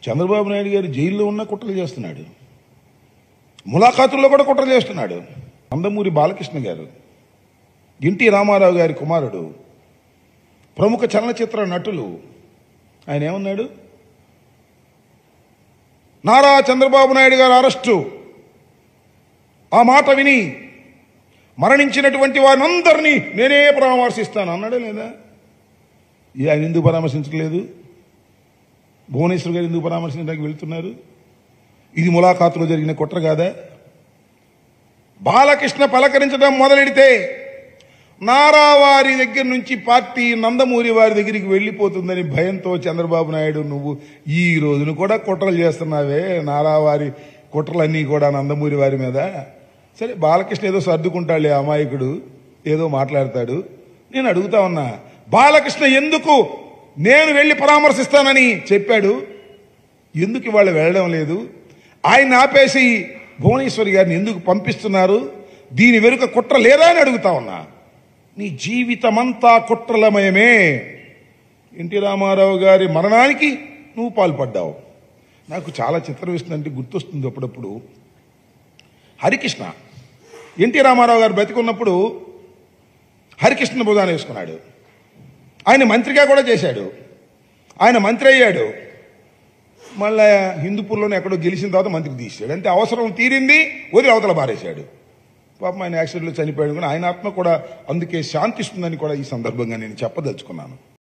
చంద్రబాబు నాయుడు గారు జైల్లో ఉన్న కుట్రలు చేస్తున్నాడు ములాఖాతుల్లో కూడా కుట్ర చేస్తున్నాడు నందమూరి బాలకృష్ణ గారు ఎన్టీ రామారావు గారి కుమారుడు ప్రముఖ చలనచిత్ర నటులు ఆయన ఏమన్నాడు నారా చంద్రబాబు నాయుడు గారు అరెస్టు ఆ మాట విని మరణించినటువంటి వారిని అందరినీ నేనే పరామర్శిస్తాను అన్నాడే లేదా ఈ ఆయన ఎందుకు పరామర్శించలేదు భువనేశ్వర్ గారు ఎందుకు పరామర్శించడానికి వెళ్తున్నారు ఇది ములాఖాతులో జరిగిన కుట్ర కాదా బాలకృష్ణ పలకరించడం మొదలెడితే నారా వారి దగ్గర నుంచి పార్టీ నందమూరి వారి దగ్గరికి వెళ్ళిపోతుందని భయంతో చంద్రబాబు నాయుడు నువ్వు ఈ రోజున కూడా కుట్రలు చేస్తున్నావే నారా వారి కుట్రలన్నీ కూడా నందమూరి వారి మీద సరే బాలకృష్ణ ఏదో సర్దుకుంటాడులే అమాయకుడు ఏదో మాట్లాడతాడు నేను అడుగుతా ఉన్నా బాలకృష్ణ ఎందుకు నేను వెళ్ళి పరామర్శిస్తానని చెప్పాడు ఎందుకు ఇవాళ వెళ్ళడం లేదు ఆయన ఆపేసి భువనేశ్వరి గారిని ఎందుకు పంపిస్తున్నారు దీని వెనుక కుట్ర లేదా అని అడుగుతా ఉన్నా నీ జీవితమంతా కుట్రలమయమే ఎన్టీ రామారావు గారి మరణానికి నువ్వు పాల్పడ్డావు నాకు చాలా చిత్రం వేస్తుందంటే గుర్తొస్తుంది అప్పుడప్పుడు హరికృష్ణ ఎన్టీ రామారావు గారు బతికున్నప్పుడు హరికృష్ణ భుజాన వేసుకున్నాడు ఆయన మంత్రిగా కూడా చేశాడు ఆయన మంత్రి అయ్యాడు మళ్ళా హిందూపూర్లోనే ఎక్కడో గెలిచిన తర్వాత మంత్రికి తీసాడు అంటే అవసరం తీరింది వదిలి అవతల బారేశాడు పాపం ఆయన యాక్సిడెంట్లో చనిపోయాడు కానీ ఆయన ఆత్మ కూడా అందుకే శాంతిస్తుందని కూడా ఈ సందర్భంగా నేను చెప్పదలుచుకున్నాను